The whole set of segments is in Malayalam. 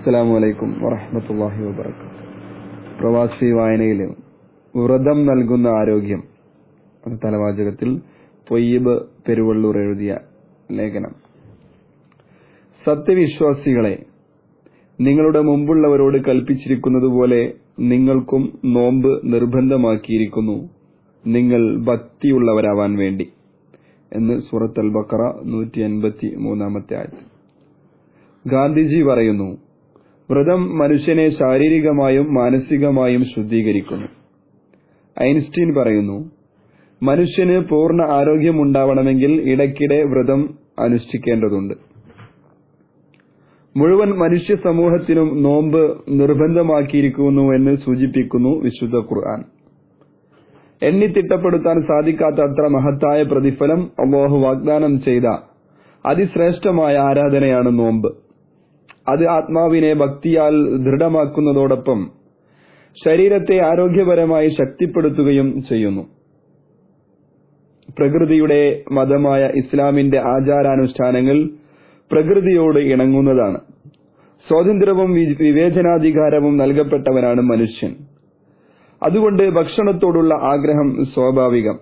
അസ്സലാമു അലൈക്കും വറഹ്മത്തുള്ളാഹി വബറകാതുഹു പ്രവാസി വായനയിൽ വ്രതം നൽകുന്ന ആരോഗ്യം എന്ന തലവാചകത്തിൽ തൊയ്യബ് പെരുവള്ളൂർ എഴുതിയ ലേഖനം സത്യവിശ്വാസികളെ നിങ്ങളുടെ മുമ്പുള്ളവരോട് കൽപ്പിച്ചിരിക്കുന്നതുപോലെ നിങ്ങൾക്കും നോമ്പ് നിർബന്ധമാക്കിയിരിക്കുന്നു നിങ്ങൾ ഭക്തിയുള്ളവരാവാൻ വേണ്ടി എന്ന് സൂറത്ത് അൽ ബക്കറ നൂറ്റി അൻപത്തി മൂന്നാമത്തെ ആയത് ഗാന്ധിജി പറയുന്നു വ്രതം മനുഷ്യനെ ശാരീരികമായും മാനസികമായും ശുദ്ധീകരിക്കുന്നു ഐൻസ്റ്റീൻ പറയുന്നു മനുഷ്യന് പൂർണ്ണ ആരോഗ്യമുണ്ടാവണമെങ്കിൽ ഇടയ്ക്കിടെ വ്രതം അനുഷ്ഠിക്കേണ്ടതുണ്ട് മുഴുവൻ മനുഷ്യ സമൂഹത്തിനും നോമ്പ് നിർബന്ധമാക്കിയിരിക്കുന്നു എന്ന് സൂചിപ്പിക്കുന്നു വിശുദ്ധ ഖുർആൻ എണ്ണിത്തിട്ടപ്പെടുത്താൻ സാധിക്കാത്ത അത്ര മഹത്തായ പ്രതിഫലം അള്ളാഹു വാഗ്ദാനം ചെയ്ത അതിശ്രേഷ്ഠമായ ആരാധനയാണ് നോമ്പ് അത് ആത്മാവിനെ ഭക്തിയാൽ ദൃഢമാക്കുന്നതോടൊപ്പം ശരീരത്തെ ആരോഗ്യപരമായി ശക്തിപ്പെടുത്തുകയും ചെയ്യുന്നു പ്രകൃതിയുടെ മതമായ ഇസ്ലാമിന്റെ ആചാരാനുഷ്ഠാനങ്ങൾ പ്രകൃതിയോട് ഇണങ്ങുന്നതാണ് സ്വാതന്ത്ര്യവും വിവേചനാധികാരവും നൽകപ്പെട്ടവനാണ് മനുഷ്യൻ അതുകൊണ്ട് ഭക്ഷണത്തോടുള്ള ആഗ്രഹം സ്വാഭാവികം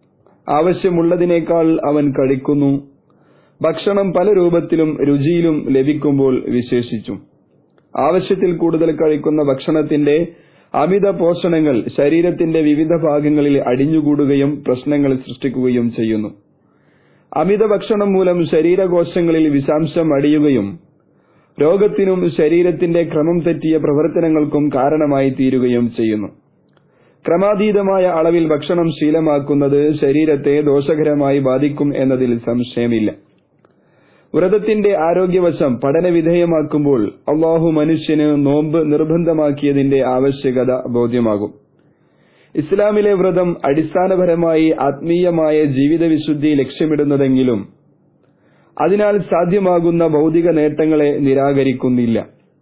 ആവശ്യമുള്ളതിനേക്കാൾ അവൻ കഴിക്കുന്നു ഭക്ഷണം പല രൂപത്തിലും രുചിയിലും ലഭിക്കുമ്പോൾ വിശേഷിച്ചും ആവശ്യത്തിൽ കൂടുതൽ കഴിക്കുന്ന ഭക്ഷണത്തിന്റെ അമിത പോഷണങ്ങൾ ശരീരത്തിന്റെ വിവിധ ഭാഗങ്ങളിൽ അടിഞ്ഞുകൂടുകയും പ്രശ്നങ്ങൾ സൃഷ്ടിക്കുകയും ചെയ്യുന്നു അമിത ഭക്ഷണം മൂലം ശരീരകോശങ്ങളിൽ വിഷാംശം അടിയുകയും രോഗത്തിനും ശരീരത്തിന്റെ ക്രമം തെറ്റിയ പ്രവർത്തനങ്ങൾക്കും കാരണമായി തീരുകയും ചെയ്യുന്നു ക്രമാതീതമായ അളവിൽ ഭക്ഷണം ശീലമാക്കുന്നത് ശരീരത്തെ ദോഷകരമായി ബാധിക്കും എന്നതിൽ സംശയമില്ല വ്രതത്തിന്റെ ആരോഗ്യവശം പഠനവിധേയമാക്കുമ്പോൾ അള്ളാഹു മനുഷ്യന് നോമ്പ് നിർബന്ധമാക്കിയതിന്റെ ആവശ്യകത ബോധ്യമാകും ഇസ്ലാമിലെ വ്രതം അടിസ്ഥാനപരമായി ആത്മീയമായ ജീവിതവിശുദ്ധി ലക്ഷ്യമിടുന്നതെങ്കിലും അതിനാൽ സാധ്യമാകുന്ന ഭൗതിക നേട്ടങ്ങളെ നിരാകരിക്കുന്നില്ല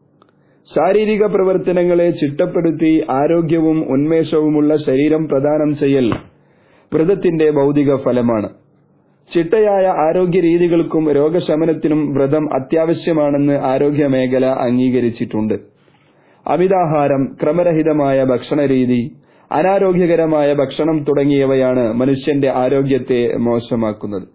ശാരീരിക പ്രവർത്തനങ്ങളെ ചിട്ടപ്പെടുത്തി ആരോഗ്യവും ഉന്മേഷവുമുള്ള ശരീരം പ്രദാനം ചെയ്യൽ വ്രതത്തിന്റെ ഭൗതിക ഫലമാണ് ചിട്ടയായ ആരോഗ്യ രീതികൾക്കും രോഗശമനത്തിനും വ്രതം അത്യാവശ്യമാണെന്ന് ആരോഗ്യ മേഖല അംഗീകരിച്ചിട്ടുണ്ട് അമിതാഹാരം ക്രമരഹിതമായ ഭക്ഷണരീതി അനാരോഗ്യകരമായ ഭക്ഷണം തുടങ്ങിയവയാണ് മനുഷ്യന്റെ ആരോഗ്യത്തെ മോശമാക്കുന്നത്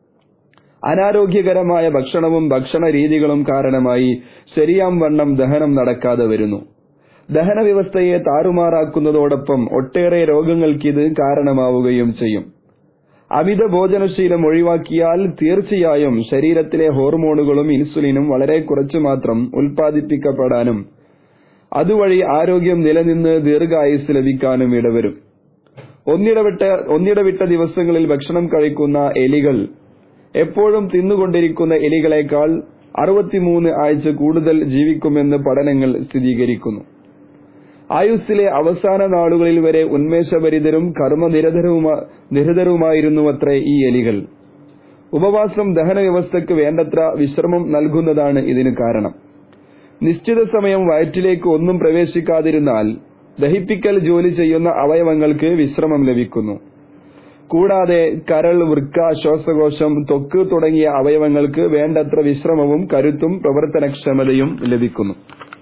അനാരോഗ്യകരമായ ഭക്ഷണവും ഭക്ഷണ രീതികളും കാരണമായി ശരിയാം വണ്ണം ദഹനം നടക്കാതെ വരുന്നു ദഹന വ്യവസ്ഥയെ താറുമാറാക്കുന്നതോടൊപ്പം ഒട്ടേറെ രോഗങ്ങൾക്കിത് കാരണമാവുകയും ചെയ്യും അമിത ഭോജനശീലം ഒഴിവാക്കിയാൽ തീർച്ചയായും ശരീരത്തിലെ ഹോർമോണുകളും ഇൻസുലിനും വളരെ കുറച്ചു മാത്രം ഉൽപ്പാദിപ്പിക്കപ്പെടാനും അതുവഴി ആരോഗ്യം നിലനിന്ന് ദീർഘായുസ് ലഭിക്കാനും ഇടവരും ഒന്നിടവിട്ട ഒന്നിടവിട്ട ദിവസങ്ങളിൽ ഭക്ഷണം കഴിക്കുന്ന എലികൾ എപ്പോഴും തിന്നുകൊണ്ടിരിക്കുന്ന എലികളെക്കാൾ അറുപത്തിമൂന്ന് ആഴ്ച കൂടുതൽ ജീവിക്കുമെന്ന് പഠനങ്ങൾ സ്ഥിരീകരിക്കുന്നു ആയുസ്സിലെ അവസാന നാളുകളിൽ വരെ ഉന്മേഷഭരിതരും കർമ്മനിരതരുമായിരുന്നുവത്രേ ഈ എലികൾ ഉപവാസം ദഹന വ്യവസ്ഥയ്ക്ക് വേണ്ടത്ര വിശ്രമം നൽകുന്നതാണ് ഇതിന് കാരണം നിശ്ചിത സമയം വയറ്റിലേക്ക് ഒന്നും പ്രവേശിക്കാതിരുന്നാൽ ദഹിപ്പിക്കൽ ജോലി ചെയ്യുന്ന അവയവങ്ങൾക്ക് വിശ്രമം ലഭിക്കുന്നു കൂടാതെ കരൾ വൃക്ക ശ്വാസകോശം ത്വക്ക് തുടങ്ങിയ അവയവങ്ങൾക്ക് വേണ്ടത്ര വിശ്രമവും കരുത്തും പ്രവർത്തനക്ഷമതയും ലഭിക്കുന്നു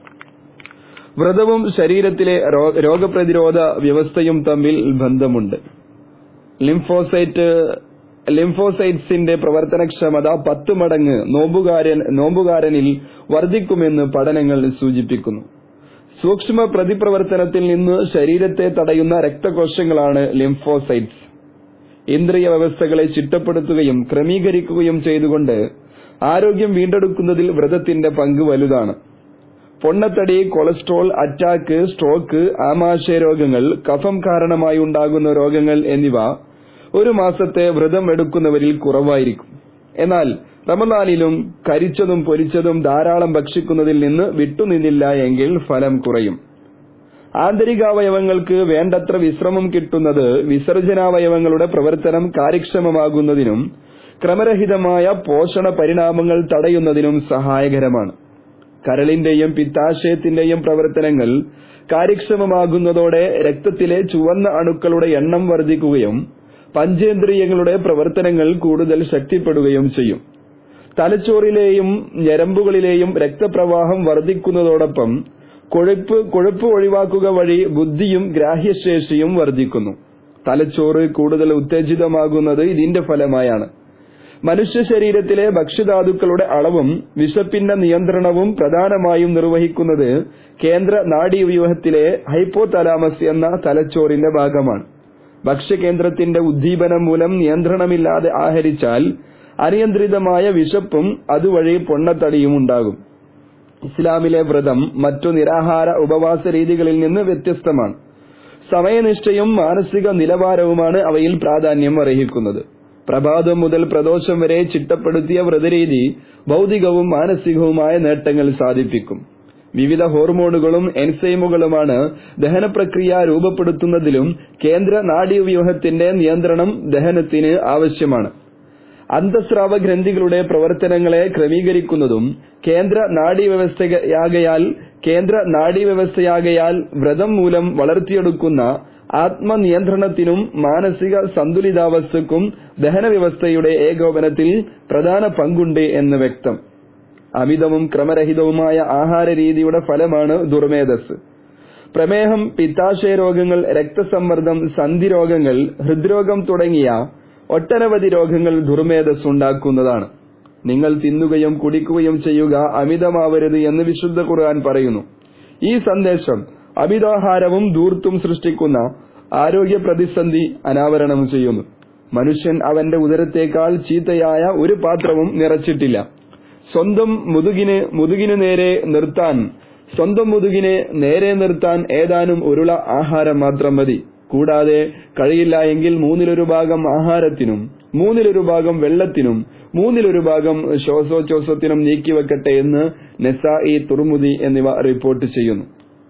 വ്രതവും ശരീരത്തിലെ രോഗപ്രതിരോധ വ്യവസ്ഥയും തമ്മിൽ ബന്ധമുണ്ട് ലിംഫോസൈറ്റ് ലിംഫോസൈറ്റ്സിന്റെ പ്രവർത്തനക്ഷമത പത്ത് മടങ്ങ് നോമ്പുകാരൻ നോമ്പുകാരനിൽ വർദ്ധിക്കുമെന്ന് പഠനങ്ങൾ സൂചിപ്പിക്കുന്നു സൂക്ഷ്മ പ്രതിപ്രവർത്തനത്തിൽ നിന്ന് ശരീരത്തെ തടയുന്ന രക്തകോശങ്ങളാണ് ലിംഫോസൈറ്റ്സ് ഇന്ദ്രിയ വ്യവസ്ഥകളെ ചിട്ടപ്പെടുത്തുകയും ക്രമീകരിക്കുകയും ചെയ്തുകൊണ്ട് ആരോഗ്യം വീണ്ടെടുക്കുന്നതിൽ വ്രതത്തിന്റെ പങ്ക് വലുതാണ് പൊണ്ണത്തടി കൊളസ്ട്രോൾ അറ്റാക്ക് സ്ട്രോക്ക് ആമാശയ രോഗങ്ങൾ കഫം കാരണമായി ഉണ്ടാകുന്ന രോഗങ്ങൾ എന്നിവ ഒരു മാസത്തെ വ്രതം എടുക്കുന്നവരിൽ കുറവായിരിക്കും എന്നാൽ റമദാനിലും കരിച്ചതും പൊരിച്ചതും ധാരാളം ഭക്ഷിക്കുന്നതിൽ നിന്ന് വിട്ടുനിന്നില്ല എങ്കിൽ ഫലം കുറയും ആന്തരികാവയവങ്ങൾക്ക് വേണ്ടത്ര വിശ്രമം കിട്ടുന്നത് വിസർജനാവയവങ്ങളുടെ പ്രവർത്തനം കാര്യക്ഷമമാകുന്നതിനും ക്രമരഹിതമായ പോഷണ പരിണാമങ്ങൾ തടയുന്നതിനും സഹായകരമാണ് കരളിന്റെയും പിത്താശയത്തിന്റെയും പ്രവർത്തനങ്ങൾ കാര്യക്ഷമമാകുന്നതോടെ രക്തത്തിലെ ചുവന്ന അണുക്കളുടെ എണ്ണം വർദ്ധിക്കുകയും പഞ്ചേന്ദ്രിയങ്ങളുടെ പ്രവർത്തനങ്ങൾ കൂടുതൽ ശക്തിപ്പെടുകയും ചെയ്യും തലച്ചോറിലെയും ഞരമ്പുകളിലെയും രക്തപ്രവാഹം വർദ്ധിക്കുന്നതോടൊപ്പം കൊഴുപ്പ് കൊഴുപ്പ് ഒഴിവാക്കുക വഴി ബുദ്ധിയും ഗ്രാഹ്യശേഷിയും വർദ്ധിക്കുന്നു തലച്ചോറ് കൂടുതൽ ഉത്തേജിതമാകുന്നത് ഇതിന്റെ ഫലമായാണ് മനുഷ്യ ശരീരത്തിലെ ഭക്ഷ്യധാതുക്കളുടെ അളവും വിശപ്പിന്റെ നിയന്ത്രണവും പ്രധാനമായും നിർവഹിക്കുന്നത് കേന്ദ്ര നാഡീവ്യൂഹത്തിലെ ഹൈപ്പോതലാമസ് എന്ന തലച്ചോറിന്റെ ഭാഗമാണ് ഭക്ഷ്യകേന്ദ്രത്തിന്റെ ഉദ്ദീപനം മൂലം നിയന്ത്രണമില്ലാതെ ആഹരിച്ചാൽ അനിയന്ത്രിതമായ വിശപ്പും അതുവഴി പൊണ്ണത്തടിയും ഉണ്ടാകും ഇസ്ലാമിലെ വ്രതം മറ്റു നിരാഹാര ഉപവാസ രീതികളിൽ നിന്ന് വ്യത്യസ്തമാണ് സമയനിഷ്ഠയും മാനസിക നിലവാരവുമാണ് അവയിൽ പ്രാധാന്യം അർഹിക്കുന്നത് പ്രഭാതം മുതൽ പ്രദോഷം വരെ ചിട്ടപ്പെടുത്തിയ വ്രതരീതി ഭൗതികവും മാനസികവുമായ നേട്ടങ്ങൾ സാധിപ്പിക്കും വിവിധ ഹോർമോണുകളും എൻസൈമുകളുമാണ് ദഹനപ്രക്രിയ രൂപപ്പെടുത്തുന്നതിലും കേന്ദ്ര നാഡീവ്യൂഹത്തിന്റെ നിയന്ത്രണം ദഹനത്തിന് ആവശ്യമാണ് അന്തസ്രാവ ഗ്രന്ഥികളുടെ പ്രവർത്തനങ്ങളെ ക്രമീകരിക്കുന്നതും കേന്ദ്ര നാഡീവ്യവസ്ഥയാകയാൽ കേന്ദ്ര നാഡീവ്യവസ്ഥയാകയാൽ വ്രതം മൂലം വളർത്തിയെടുക്കുന്ന ആത്മനിയന്ത്രണത്തിനും മാനസിക സന്തുലിതാവസ്ഥക്കും ദഹനവ്യവസ്ഥയുടെ ഏകോപനത്തിൽ പ്രധാന പങ്കുണ്ട് എന്ന് വ്യക്തം അമിതവും ക്രമരഹിതവുമായ ആഹാര രീതിയുടെ ഫലമാണ് ദുർമേധസ് പ്രമേഹം പിത്താശയ രോഗങ്ങൾ രക്തസമ്മർദ്ദം സന്ധിരോഗങ്ങൾ ഹൃദ്രോഗം തുടങ്ങിയ ഒട്ടനവധി രോഗങ്ങൾ ദുർമേധസ് ഉണ്ടാക്കുന്നതാണ് നിങ്ങൾ തിന്നുകയും കുടിക്കുകയും ചെയ്യുക അമിതമാവരുത് എന്ന് വിശുദ്ധ ഖുർആൻ പറയുന്നു ഈ സന്ദേശം അമിതാഹാരവും ദൂർത്തും സൃഷ്ടിക്കുന്ന ആരോഗ്യ പ്രതിസന്ധി അനാവരണം ചെയ്യുന്നു മനുഷ്യൻ അവന്റെ ഉദരത്തേക്കാൾ ചീത്തയായ ഒരു പാത്രവും നിറച്ചിട്ടില്ല സ്വന്തം മുതുകിന് മുതുകിനു നേരെ നിർത്താൻ സ്വന്തം മുതുകിനെ നേരെ നിർത്താൻ ഏതാനും ഉരുള ആഹാരം മാത്രം മതി കൂടാതെ കഴിയില്ല എങ്കിൽ മൂന്നിലൊരു ഭാഗം ആഹാരത്തിനും മൂന്നിലൊരു ഭാഗം വെള്ളത്തിനും മൂന്നിലൊരു ഭാഗം ശ്വാസോച്ഛ്വാസത്തിനും നീക്കിവെക്കട്ടെ എന്ന് നെസായി തുർമുദി എന്നിവ റിപ്പോർട്ട് ചെയ്യുന്നു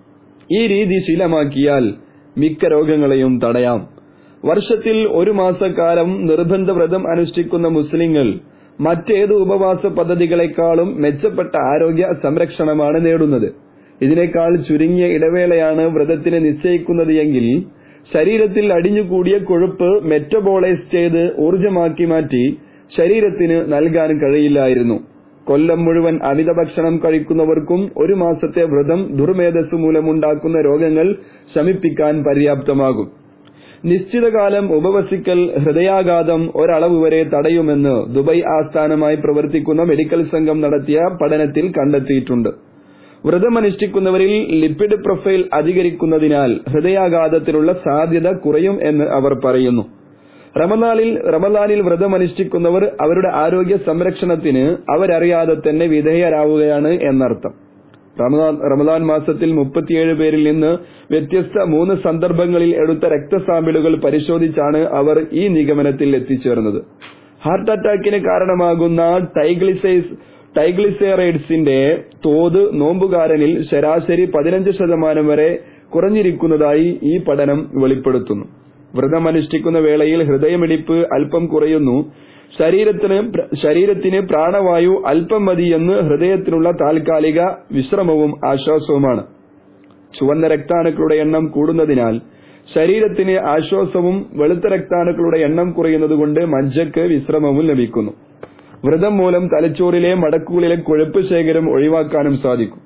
ഈ രീതി ശീലമാക്കിയാൽ മിക്ക രോഗങ്ങളെയും തടയാം വർഷത്തിൽ ഒരു മാസക്കാലം നിർബന്ധ വ്രതം അനുഷ്ഠിക്കുന്ന മുസ്ലിങ്ങൾ മറ്റേത് ഉപവാസ പദ്ധതികളെക്കാളും മെച്ചപ്പെട്ട ആരോഗ്യ സംരക്ഷണമാണ് നേടുന്നത് ഇതിനേക്കാൾ ചുരുങ്ങിയ ഇടവേളയാണ് വ്രതത്തിന് നിശ്ചയിക്കുന്നത് എങ്കിൽ ശരീരത്തിൽ അടിഞ്ഞുകൂടിയ കൊഴുപ്പ് മെറ്റബോളൈസ് ചെയ്ത് ഊർജമാക്കി മാറ്റി ശരീരത്തിന് നൽകാൻ കഴിയില്ലായിരുന്നു കൊല്ലം മുഴുവൻ അമിത ഭക്ഷണം കഴിക്കുന്നവർക്കും ഒരു മാസത്തെ വ്രതം ദുർമേധസ് മൂലമുണ്ടാക്കുന്ന രോഗങ്ങൾ ശമിപ്പിക്കാൻ പര്യാപ്തമാകും നിശ്ചിത കാലം ഉപവസിക്കൽ ഹൃദയാഘാതം ഒരളവ് വരെ തടയുമെന്ന് ദുബൈ ആസ്ഥാനമായി പ്രവർത്തിക്കുന്ന മെഡിക്കൽ സംഘം നടത്തിയ പഠനത്തിൽ കണ്ടെത്തിയിട്ടുണ്ട് വ്രതമനുഷ്ഠിക്കുന്നവരിൽ ലിപ്പിഡ് പ്രൊഫൈൽ അധികരിക്കുന്നതിനാൽ ഹൃദയാഘാതത്തിനുള്ള സാധ്യത കുറയും എന്ന് അവർ പറയുന്നു റമദാനിൽ റമദാനിൽ വ്രതമനുഷ്ഠിക്കുന്നവർ അവരുടെ ആരോഗ്യ സംരക്ഷണത്തിന് അവരറിയാതെ തന്നെ വിധേയരാവുകയാണ് എന്നർത്ഥം റമദാൻ റമദാൻ മാസത്തിൽ മുപ്പത്തിയേഴ് പേരിൽ നിന്ന് വ്യത്യസ്ത മൂന്ന് സന്ദർഭങ്ങളിൽ എടുത്ത രക്തസാമ്പിളുകൾ പരിശോധിച്ചാണ് അവർ ഈ നിഗമനത്തിൽ എത്തിച്ചേർന്നത് ഹാർട്ട് അറ്റാക്കിന് കാരണമാകുന്ന ടൈഗ്ലിസൈസ് ടൈഗ്ലിസെറൈഡ്സിന്റെ തോത് നോമ്പുകാരനിൽ ശരാശരി പതിനഞ്ച് ശതമാനം വരെ കുറഞ്ഞിരിക്കുന്നതായി ഈ പഠനം വെളിപ്പെടുത്തുന്നു വ്രതമനുഷ്ഠിക്കുന്ന വേളയിൽ ഹൃദയമിടിപ്പ് അല്പം കുറയുന്നു ശരീരത്തിന് ശരീരത്തിന് പ്രാണവായു അല്പം മതിയെന്ന് ഹൃദയത്തിനുള്ള താൽക്കാലിക വിശ്രമവും ആശ്വാസവുമാണ് ചുവന്ന രക്താണുക്കളുടെ എണ്ണം കൂടുന്നതിനാൽ ശരീരത്തിന് ആശ്വാസവും വെളുത്ത രക്താണുക്കളുടെ എണ്ണം കുറയുന്നതുകൊണ്ട് മജ്ജക്ക് വിശ്രമവും ലഭിക്കുന്നു വ്രതം മൂലം തലച്ചോറിലെ മടക്കുകളിലെ കൊഴുപ്പ് ശേഖരം ഒഴിവാക്കാനും സാധിക്കും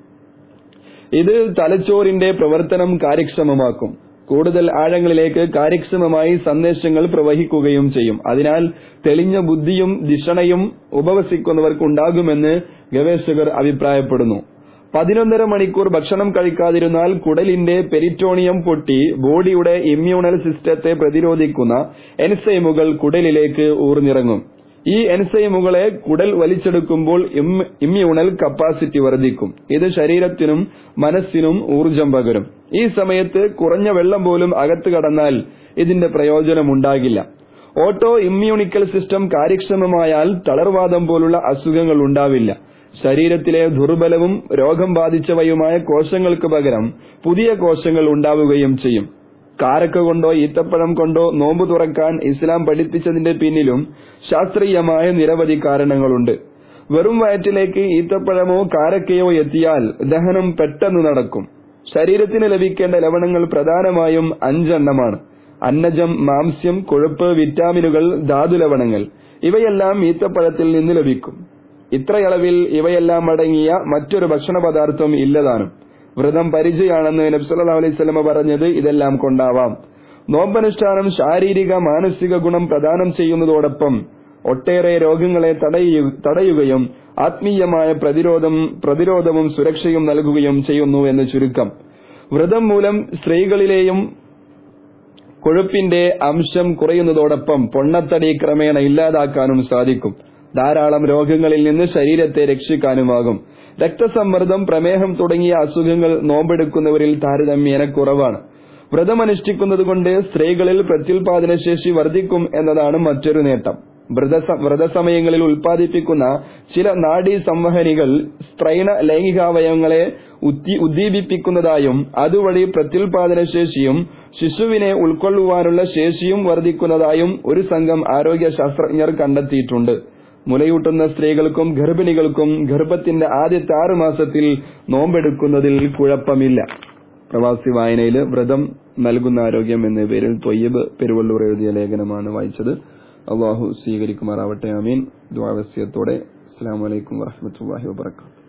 ഇത് തലച്ചോറിന്റെ പ്രവർത്തനം കാര്യക്ഷമമാക്കും കൂടുതൽ ആഴങ്ങളിലേക്ക് കാര്യക്ഷമമായി സന്ദേശങ്ങൾ പ്രവഹിക്കുകയും ചെയ്യും അതിനാൽ തെളിഞ്ഞ ബുദ്ധിയും ദിഷണയും ഉപവസിക്കുന്നവർക്കുണ്ടാകുമെന്ന് ഗവേഷകർ അഭിപ്രായപ്പെടുന്നു പതിനൊന്നര മണിക്കൂർ ഭക്ഷണം കഴിക്കാതിരുന്നാൽ കുടലിന്റെ പെരിറ്റോണിയം പൊട്ടി ബോഡിയുടെ ഇമ്മ്യൂണൽ സിസ്റ്റത്തെ പ്രതിരോധിക്കുന്ന എൻസൈമുകൾ കുടലിലേക്ക് ഊർന്നിറങ്ങും ഈ എൻസൈമുകളെ കുടൽ വലിച്ചെടുക്കുമ്പോൾ ഇമ്മ്യൂണൽ കപ്പാസിറ്റി വർദ്ധിക്കും ഇത് ശരീരത്തിനും മനസ്സിനും ഊർജം പകരും ഈ സമയത്ത് കുറഞ്ഞ വെള്ളം പോലും അകത്ത് കടന്നാൽ ഇതിന്റെ പ്രയോജനമുണ്ടാകില്ല ഓട്ടോ ഇമ്മ്യൂണിക്കൽ സിസ്റ്റം കാര്യക്ഷമമായാൽ തളർവാദം പോലുള്ള അസുഖങ്ങൾ ഉണ്ടാവില്ല ശരീരത്തിലെ ദുർബലവും രോഗം ബാധിച്ചവയുമായ കോശങ്ങൾക്ക് പകരം പുതിയ കോശങ്ങൾ ഉണ്ടാവുകയും ചെയ്യും കാരക്ക കൊണ്ടോ ഈത്തപ്പഴം കൊണ്ടോ നോമ്പ് തുറക്കാൻ ഇസ്ലാം പഠിപ്പിച്ചതിന്റെ പിന്നിലും ശാസ്ത്രീയമായ നിരവധി കാരണങ്ങളുണ്ട് വെറും വയറ്റിലേക്ക് ഈത്തപ്പഴമോ കാരക്കയോ എത്തിയാൽ ദഹനം പെട്ടെന്ന് നടക്കും ശരീരത്തിന് ലഭിക്കേണ്ട ലവണങ്ങൾ പ്രധാനമായും അഞ്ചെണ്ണമാണ് അന്നജം മാംസ്യം കൊഴുപ്പ് വിറ്റാമിനുകൾ ധാതുലവണങ്ങൾ ഇവയെല്ലാം ഈത്തപ്പഴത്തിൽ നിന്ന് ലഭിക്കും ഇത്രയളവിൽ ഇവയെല്ലാം അടങ്ങിയ മറ്റൊരു ഭക്ഷണ പദാർത്ഥം ഇല്ലതാനും വ്രതം പരിചയാണെന്ന് നബ്സല്ലാ അലൈഹി സ്വലമ പറഞ്ഞത് ഇതെല്ലാം കൊണ്ടാവാം നോമ്പനുഷ്ഠാനം ശാരീരിക മാനസിക ഗുണം പ്രദാനം ചെയ്യുന്നതോടൊപ്പം ഒട്ടേറെ രോഗങ്ങളെ തടയുകയും ആത്മീയമായ പ്രതിരോധം പ്രതിരോധവും സുരക്ഷയും നൽകുകയും ചെയ്യുന്നു എന്ന് ചുരുക്കം വ്രതം മൂലം സ്ത്രീകളിലെയും കൊഴുപ്പിന്റെ അംശം കുറയുന്നതോടൊപ്പം പൊണ്ണത്തടി ക്രമേണ ഇല്ലാതാക്കാനും സാധിക്കും ധാരാളം രോഗങ്ങളിൽ നിന്ന് ശരീരത്തെ രക്ഷിക്കാനുമാകും രക്തസമ്മർദ്ദം പ്രമേഹം തുടങ്ങിയ അസുഖങ്ങൾ നോമ്പെടുക്കുന്നവരിൽ താരതമ്യേന കുറവാണ് വ്രതമനുഷ്ഠിക്കുന്നതുകൊണ്ട് സ്ത്രീകളിൽ പ്രത്യുൽപാദനശേഷി വർദ്ധിക്കും എന്നതാണ് മറ്റൊരു നേട്ടം വ്രതസമയങ്ങളിൽ ഉൽപ്പാദിപ്പിക്കുന്ന ചില നാഡീ സംവഹനികൾ സ്ത്രൈണ ലൈംഗികാവയവങ്ങളെ ഉദ്ദീപിപ്പിക്കുന്നതായും അതുവഴി പ്രത്യുൽപാദനശേഷിയും ശിശുവിനെ ഉൾക്കൊള്ളുവാനുള്ള ശേഷിയും വർദ്ധിക്കുന്നതായും ഒരു സംഘം ആരോഗ്യ ശാസ്ത്രജ്ഞർ കണ്ടെത്തിയിട്ടുണ്ട് മുലയൂട്ടുന്ന സ്ത്രീകൾക്കും ഗർഭിണികൾക്കും ഗർഭത്തിന്റെ ആദ്യത്തെ ആറു മാസത്തിൽ നോമ്പെടുക്കുന്നതിൽ കുഴപ്പമില്ല പ്രവാസി വായനയിൽ വ്രതം നൽകുന്ന ആരോഗ്യം എന്ന പേരിൽ തൊയ്യബ് പെരുവള്ളൂർ എഴുതിയ ലേഖനമാണ് വായിച്ചത് അള്ളാഹു സ്വീകരിക്കുമാറാവട്ടെ അമീൻ ദ്വാവസ്യത്തോടെ അസ്സാം വലൈക്കും വാഹമത്തല്ലാഹി വാബർക്കാത്തു